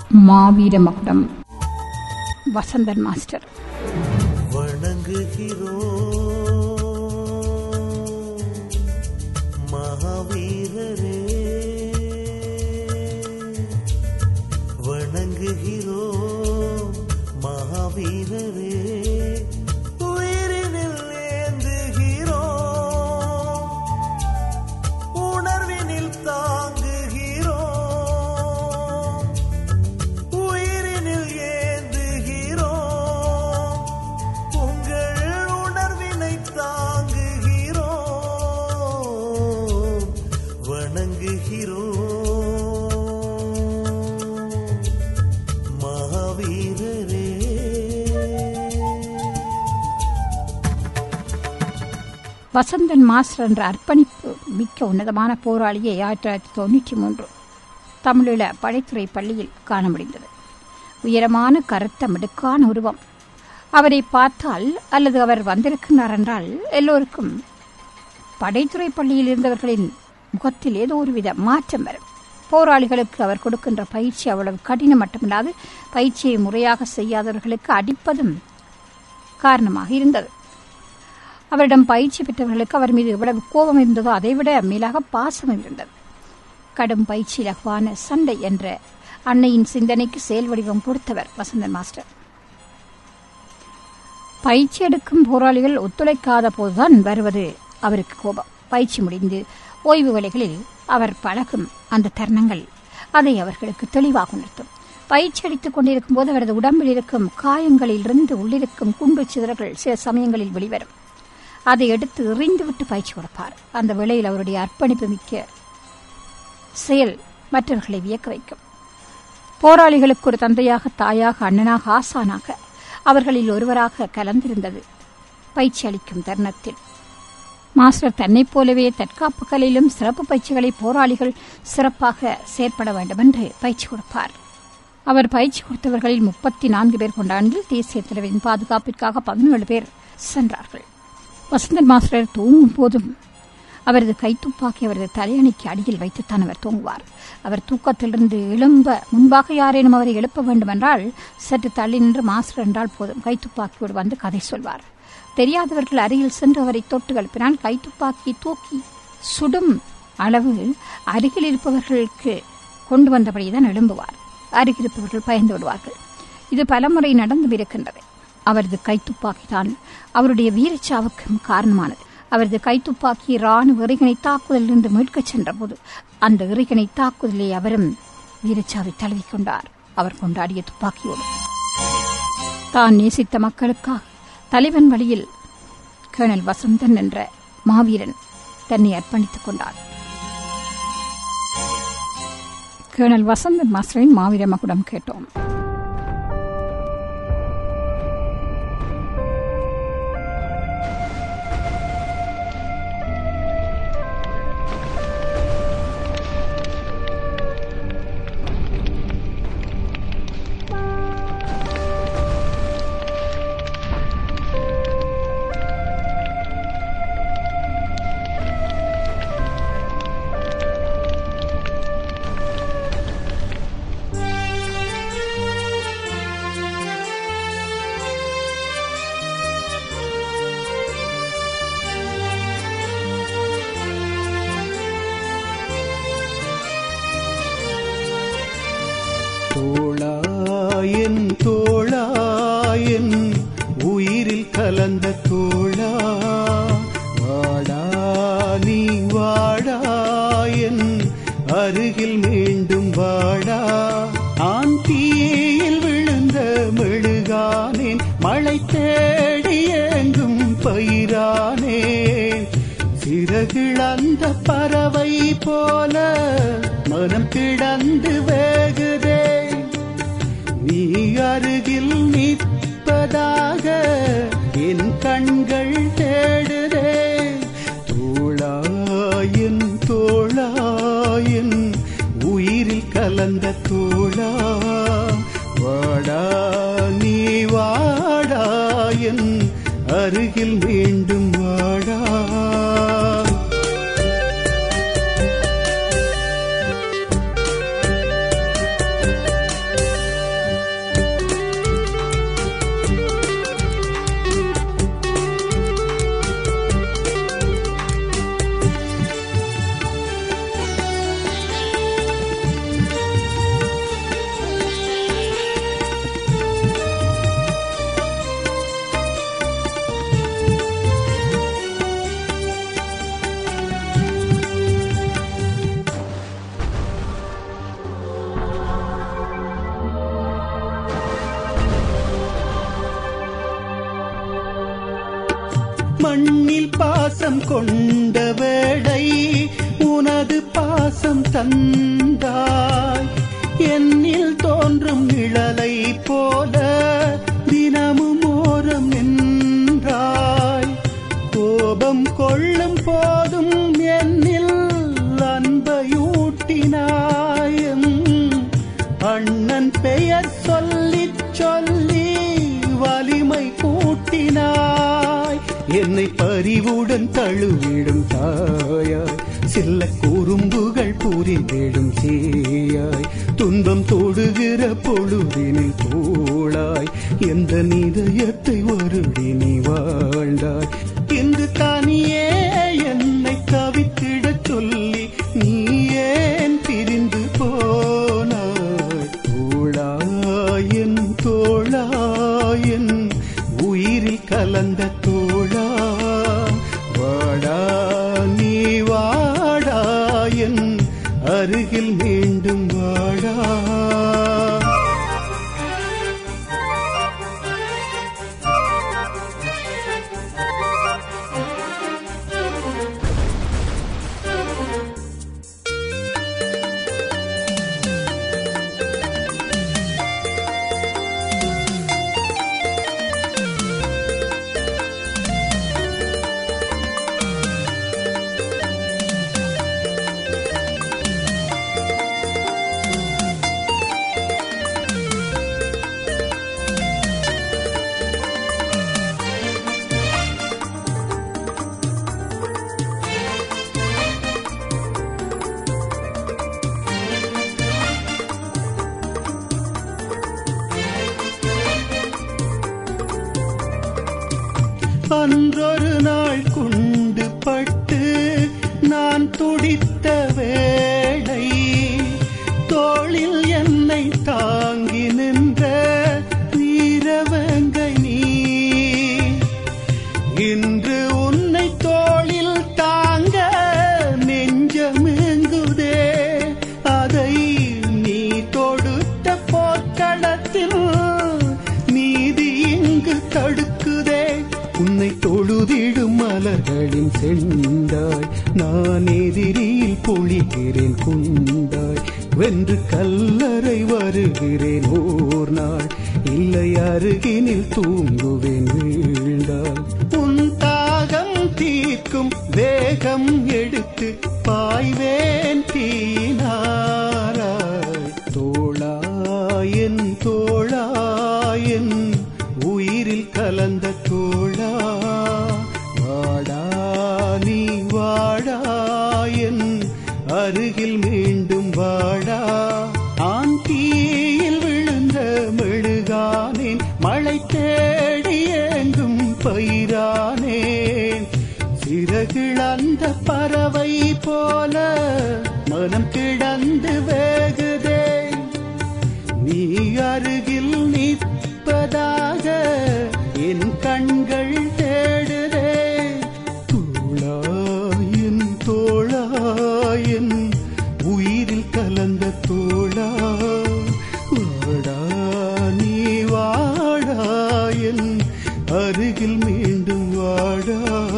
மாவீர மகுடம் வசந்தன் மாஸ்டர் வணங்குகிறோம் மகாவீரரே வணங்குகிறோம் மகாவீரரே உயிரினில் ஏந்துகிறோம் உணர்வினில் தாங்குகிறோம் உயிரினில் ஏந்துகிறோம் உங்கள் உணர்வினை தாங்குகிறோம் வணங்குகிறோம் மகாவீரரே வசந்தன் மாஸ்டர் என்ற அர்ப்பணிப்பு மிக்க உன்னதமான போராளியை ஆயிரத்தி தொள்ளாயிரத்தி தொண்ணூற்றி மூன்று தமிழீழ படைத்துறை பள்ளியில் காண முடிந்தது உயரமான கருத்த மிடுக்கான உருவம் அவரை பார்த்தால் அல்லது அவர் வந்திருக்கிறார் என்றால் எல்லோருக்கும் படைத்துறை பள்ளியில் இருந்தவர்களின் முகத்தில் ஏதோ ஒருவித மாற்றம் வரும் போராளிகளுக்கு அவர் கொடுக்கின்ற பயிற்சி அவ்வளவு கடினம் மட்டுமில்லாது பயிற்சியை முறையாக செய்யாதவர்களுக்கு அடிப்பதும் காரணமாக இருந்தது அவரிடம் பயிற்சி பெற்றவர்களுக்கு அவர் மீது எவ்வளவு கோபம் இருந்ததோ அதைவிட மேலாக பாசம் இருந்தது கடும் பயிற்சி இலகுவான சண்டை என்ற அன்னையின் சிந்தனைக்கு செயல் வடிவம் கொடுத்தவர் வசந்தன் மாஸ்டர் பயிற்சி எடுக்கும் போராளிகள் ஒத்துழைக்காத போதுதான் வருவது அவருக்கு கோபம் பயிற்சி முடிந்து ஓய்வு வேளைகளில் அவர் பழகும் அந்த தருணங்கள் அதை அவர்களுக்கு தெளிவாக உணர்த்தும் பயிற்சி அடித்துக் கொண்டிருக்கும் போது அவரது உடம்பில் இருக்கும் காயங்களிலிருந்து உள்ளிருக்கும் குண்டு சிதறல்கள் சில சமயங்களில் வெளிவரும் அதை எடுத்து எறிந்துவிட்டு பயிற்சி கொடுப்பார் அந்த வேளையில் அவருடைய அர்ப்பணிப்பு மிக்க செயல் மற்றவர்களை வியக்க வைக்கும் போராளிகளுக்கு ஒரு தந்தையாக தாயாக அண்ணனாக ஆசானாக அவர்களில் ஒருவராக கலந்திருந்தது பயிற்சி அளிக்கும் தருணத்தில் மாஸ்டர் தன்னைப் போலவே தற்காப்பு கலையிலும் சிறப்பு பயிற்சிகளை போராளிகள் சிறப்பாக செயற்பட வேண்டும் என்று பயிற்சி கொடுப்பார் அவர் பயிற்சி கொடுத்தவர்களில் முப்பத்தி நான்கு பேர் கொண்ட ஆண்டில் தேசிய தலைவரின் பாதுகாப்பிற்காக பதினேழு பேர் சென்றார்கள் வசந்தன் மாஸ்டர் தூங்கும் போதும் அவரது கைத்துப்பாக்கி அவரது தலையணைக்கு அடியில் வைத்துத்தான் அவர் தூங்குவார் அவர் தூக்கத்திலிருந்து எழும்ப முன்பாக யாரேனும் அவரை எழுப்ப வேண்டுமென்றால் சற்று தள்ளி நின்று மாஸ்டர் என்றால் போதும் கைத்துப்பாக்கியோடு வந்து கதை சொல்வார் தெரியாதவர்கள் அருகில் சென்று அவரை தொட்டு எழுப்பினால் கைத்துப்பாக்கி தூக்கி சுடும் அளவு அருகில் இருப்பவர்களுக்கு கொண்டு வந்தபடிதான் எழும்புவார் அருகில் இருப்பவர்கள் பயந்து விடுவார்கள் இது பலமுறை நடந்தும் இருக்கின்றது அவரது கைத்துப்பாக்கிதான் அவருடைய வீரச்சாவுக்கும் காரணமானது அவரது கைத்துப்பாக்கி ராணுவ இறைகனை தாக்குதலிலிருந்து மீட்கச் சென்றபோது அந்த இறைகனை தாக்குதலை அவரும் வீரச்சாவை தழுவிக்கொண்டார் அவர் கொண்டாடிய துப்பாக்கியோடு தான் நேசித்த மக்களுக்காக தலைவன் வழியில் கேர்னல் வசந்தன் என்ற மாவீரன் தன்னை அர்ப்பணித்துக் கொண்டார் கேர்னல் வசந்தன் மாஸ்டரின் மாவீர மகுடம் கேட்டோம் தோளாயன் தோளாயன் உயிரில் கலந்த தோளா வாடா நீ வாடாயன் அருகில் மீண்டும் வாடா ஆன் தீயில் விழுந்த மெழுகானேன் மழை தேடி எங்கும் பயிரானேன் சிறகிழந்த பறவை போல மனம் கிடந்து வேகுதே நீ அருகில் நிற்பதாக என் கண்கள் தேடுதே தோளாயின் தோளாயின் உயிரில் கலந்த தோளா வாடா நீ வாடாயின் அருகில் மீண்டும் வாடா பாசம் கொண்ட வேளை உனது பாசம் தந்தாய் என்னில் தோன்றும் நிழலை போல தினமும் ஓரம் நின்றாய் கோபம் கொள்ளும் போதும் என்னில் அன்பையூட்டினாய் எம் அண்ணன் பெயர் சொல்லிச் சொல்லி வலிமை கூட்டினாய் என்னை பரிவுடன் தழுவிடும் தாயாய் சில்ல குறும்புகள் புரிந்திடும் சேயாய் துன்பம் தொடுகிற பொழுதினில் தோளாய் எந்த நிதயத்தை வருடி நீ வாழ்ந்தாய் இன்று தனியே என்னை தவித்திடச் சொல்லி நீ ஏன் பிரிந்து போனாய் தோழாயன் தோழாயன் உயிரில் கலந்த தோழா வாடா நீ வாடாயன் அருகில் மீண்டும் வாடா அன்றொரு நாள் குண்டு பட்டு நான் துடித்த வேளை தோளில் என்னை தாங்கி நின்ற வீரவங்கை நீ இன்று உன்னை தோளில் தாங்க நெஞ்சமெங்குதே அதை நீ தொடுத்த போர்க்களத்தில் நீதி இங்கு தடுக்குதே உன்னை தொழுதிடும் மலர்களின் செண்டாய் நான் எதிரியில் பொழிகிறேன் குண்டாய் வென்று கல்லறை வருகிறேன் ஓர் நாள் இல்லை அருகினில் தூங்குவேன் வீழ்ந்தாய் உன் தாகம் தீர்க்கும் வேகம் எடுத்து பாய்வேன் தீனாராய் தோளாயன் தோளாயன் உயிரில் கலந்த தோழா வாடா நீ வாடாயன் அருகில் மீண்டும் வாடா ஆன் தீயில் விழுந்த மெழுகானேன் மழை தேடி எங்கும் பயிரானேன் சிறகிழந்த பறவை போல மனம் கிடந்து வேகுதே நீ அருகில் நிற்பதாக என் கண்கள் தேடுதே தோளாயின் தோளாயின் உயிரில் கலந்த தோளா வாடா நீ வாடாயின் அருகில் மீண்டும் வாடா